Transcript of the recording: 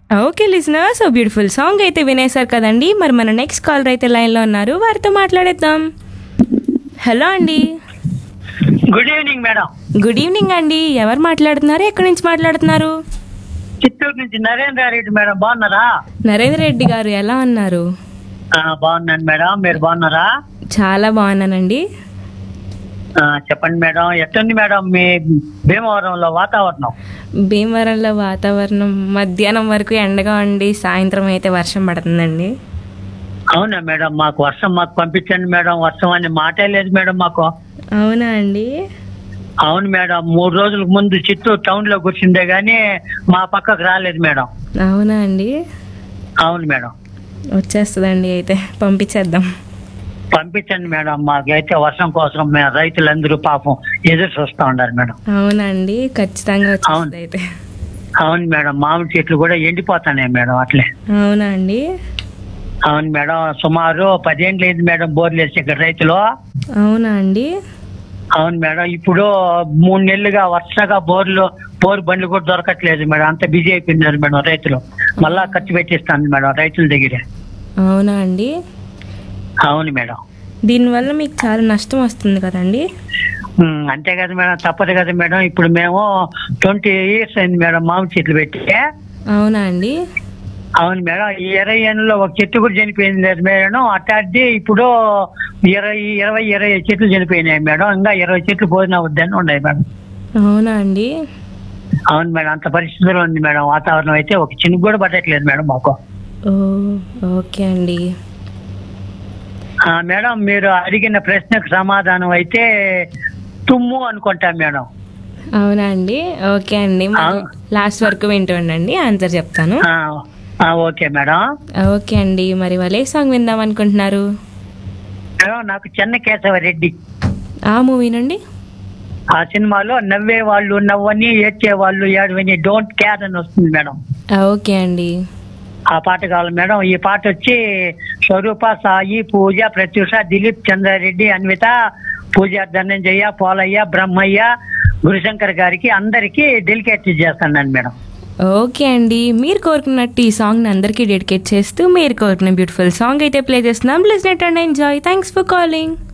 Okay listener so beautiful song అయితే వినేశారు కదండి మరి మన నెక్స్ట్ కాలర్ అయితే లైన్లో ఉన్నారు వారితో మాట్లాడేద్దాం హలో అండి good evening madam good evening అండి ఎవరు మాట్లాడుతున్నారు ఎక్కడి నుంచి మాట్లాడుతున్నారు చిత్తూరు నుంచి నరేంద్ర రెడ్డి మేడం బాగున్నారా నరేంద్ర రెడ్డి గారు ఎలా ఉన్నారు ఆ, బాగున్నాను మేడం మీరు బాగున్నారా చాలా బాగున్నానండి ఆ, చెప్పండి మేడం ఎట్టుంది మేడం మీ భీమవరంలో వాతావరణం భీమవరంలో వాతావరణం మధ్యాహ్నం వరకు ఎండగా ఉండి సాయంత్రం అయితే వర్షం పడుతుందండి అవునా మేడం మాకు వర్షం మాకు పంపించండి మేడం వర్షం అని మాటే లేదు మేడం మాకు అవునా అండి అవును మేడం మూడు రోజుల ముందు చిత్తూరు టౌన్ లో కూర్చుండే గానీ మా పక్కకు రాలేదు మేడం అవునా అండి అవును మేడం వచ్చేస్తుందండి అయితే పంపించేద్దాం పంపించండి మేడం మాకైతే వర్షం కోసం మేము రైతులందరూ పాపం ఎదురు చూస్తా ఉన్నారు మేడం అవునండి ఖచ్చితంగా అవును. వచ్చేస్తుంది అయితే అవును మేడం మామిడి చెట్లు కూడా ఎండిపోతున్నాయి మేడం అట్లే అవునా అండి అవును మేడం సుమారు పదేండ్లు అయింది మేడం బోర్లు వేసి ఇక్కడ రైతులు అవునా అండి అవును మేడం ఇప్పుడు మూడు నెలలుగా వరుసగా బోర్లు బోర్ బండ్లు కూడా దొరకట్లేదు మేడం అంత బిజీ అయిపోయినారు మేడం రైతులు మళ్ళా ఖర్చు పెట్టిస్తాను మేడం రైతుల దగ్గర అవునా అండి అవును మేడం దీనివల్ల మీకు చాలా నష్టం వస్తుంది కదండి ఉమ్, అంతే కదా మేడం తప్పదు కదా మేడం ఇప్పుడు మేము ట్వంటీ ఇయర్స్ అయింది మేడం మామిడి చెట్లు పెట్టి అవునా అండి అవును మేడం ఈ ఇరవై ఏళ్ళలో ఒక చెట్టు కూడా చనిపోయింది లేదు మేడం అట్లాంటి ఇప్పుడు ఇరవై ఇరవై ఇరవై చెట్లు చనిపోయినాయి మేడం ఇంకా ఇరవై చెట్లు పోయినా వద్దని ఉన్నాయి మేడం అవునా అండి అవును మేడం అంత పరిస్థితుల్లో ఉంది మేడం వాతావరణం అయితే ఒక చినుకు కూడా పట్టట్లేదు మేడం మాకు ఓ ఓకే అండి ఆ, మేడం మీరు అడిగిన ప్రశ్నకు సమాధానం అయితే తుమ్ము అనుకుంటాం మేడం అవునా అండి ఓకే అండి అవును. లాస్ట్ వరకు వింటూ ఉండండి ఆన్సర్ చెప్తాను ఆ, ఆ, ఓకే మేడం ఓకే అండి మరి వాళ్ళు ఏ సాంగ్ విందాం అనుకుంటున్నారు మేడం నాకు చెన్న కేశవ రెడ్డి ఆ మూవీ నుండి ఆ సినిమాలో నవ్వే వాళ్ళు నవ్వని ఏడ్చే వాళ్ళు ఏడవని డోంట్ కేర్ అని వస్తుంది మేడం ఓకే అండి ఆ పాట కావాలి మేడం ఈ పాట వచ్చి స్వరూప సాయి పూజ ప్రత్యూష దిలీప్ చంద్రారెడ్డి అన్విత పూజ ధనంజయ్య పోలయ్య బ్రహ్మయ్య గురుశంకర్ గారికి అందరికి డెలికేట్ చేస్తాను మేడం ఓకే అండి మీరు కోరుకున్నట్టు ఈ సాంగ్ని అందరికీ డెడికేట్ చేస్తూ మీరు కోరుకున్న బ్యూటిఫుల్ సాంగ్ అయితే ప్లే చేస్తున్నాం listen it and enjoy thanks for calling